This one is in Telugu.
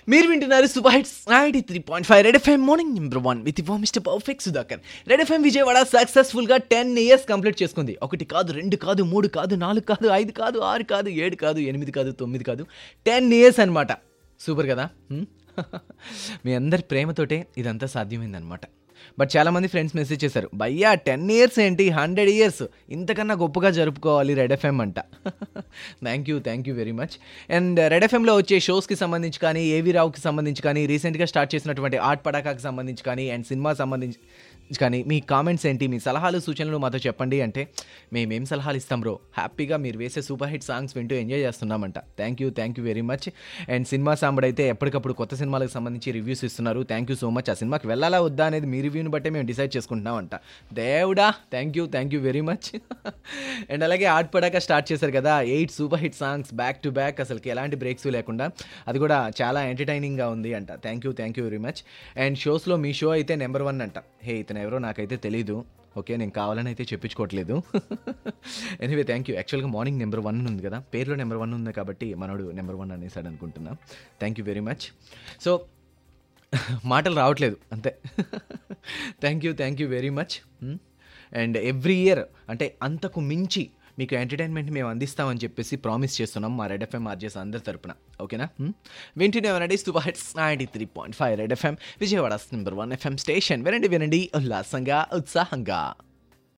మీరు వింటున్నారు super hits ninety three point five Red FM morning number one with ఇవో Mr perfect Sudhakar Red FM Vijayawada సక్సెస్ఫుల్గా టెన్ ఇయర్స్ కంప్లీట్ చేసుకుంది ఒకటి కాదు రెండు కాదు మూడు కాదు నాలుగు కాదు ఐదు కాదు ఆరు కాదు ఏడు కాదు ఎనిమిది కాదు తొమ్మిది కాదు టెన్ ఇయర్స్ అనమాట సూపర్ కదా హ్మ్? మీ అందరి ప్రేమతోటే ఇదంతా సాధ్యమైందనమాట బట్ చాలామంది ఫ్రెండ్స్ మెసేజ్ చేశారు భయ్యా టెన్ ఇయర్స్ ఏంటి హండ్రెడ్ ఇయర్స్ ఇంతకన్నా గొప్పగా జరుపుకోవాలి రెడ్ ఎఫ్ఎం అంట thank you thank you very much and Red ఎఫ్ఎంలో వచ్చే షోస్కి సంబంధించి కానీ ఏవి రావుకి సంబంధించి కానీ రీసెంట్గా స్టార్ట్ చేసినటువంటి ఆర్ట్ పడాకాకి సంబంధించి కానీ అండ్ సినిమా సంబంధించి కానీ మీ కామెంట్స్ ఏంటి మీ సలహాలు సూచనలు మాతో చెప్పండి అంటే మేమేం సలహాలు ఇస్తాం బ్రో హ్యాపీగా మీరు వేసే సూపర్ హిట్ సాంగ్స్ వింటూ ఎంజాయ్ చేస్తున్నామంట thank you thank you very much and cinema సాంబడ్ అయితే ఎప్పటికప్పుడు కొత్త సినిమాలకు సంబంధించి రివ్యూస్ ఇస్తున్నారు థ్యాంక్ యూ సో మచ్ ఆ సినిమాకి వెళ్ళాలా వద్దా అనేది మీ రివ్యూని బట్టే మేము డిసైడ్ చేసుకుంటున్నామంట దేవుడా thank you thank you very much and అలాగే ఆర్ట్ పడాక స్టార్ట్ చేశారు కదా eight super hit songs back to back అసలుకి ఎలాంటి బ్రేక్స్ లేకుండా అది కూడా చాలా ఎంటర్టైనింగ్గా ఉంది అంట thank you thank you very much and షోస్లో మీ షో అయితే నెంబర్ వన్ అంట హే ఇతను ఎవరో నాకైతే తెలీదు ఓకే నేను కావాలని అయితే చెప్పించుకోవట్లేదు ఎనీవే థ్యాంక్ యూ యాక్చువల్గా మార్నింగ్ నెంబర్ వన్ ఉంది కదా పేరులో నెంబర్ వన్ ఉంది కాబట్టి మనోడు నెంబర్ వన్ అనేసాడు అనుకుంటున్నా thank you very much so మాటలు రావట్లేదు అంతే thank you thank you very much and every year అంటే అంతకు మించి మీకు ఎంటర్టైన్మెంట్ మేము అందిస్తామని చెప్పేసి ప్రామిస్ చేస్తున్నాం మా రెడ్ ఎఫ్ఎం ఆర్జెస్ అందరి తరపున ఓకేనా వింటూనే వినండి super hits ninety three point five Red FM Vijayawada number one FM station వినండి వినండి ఉల్లాసంగా ఉత్సాహంగా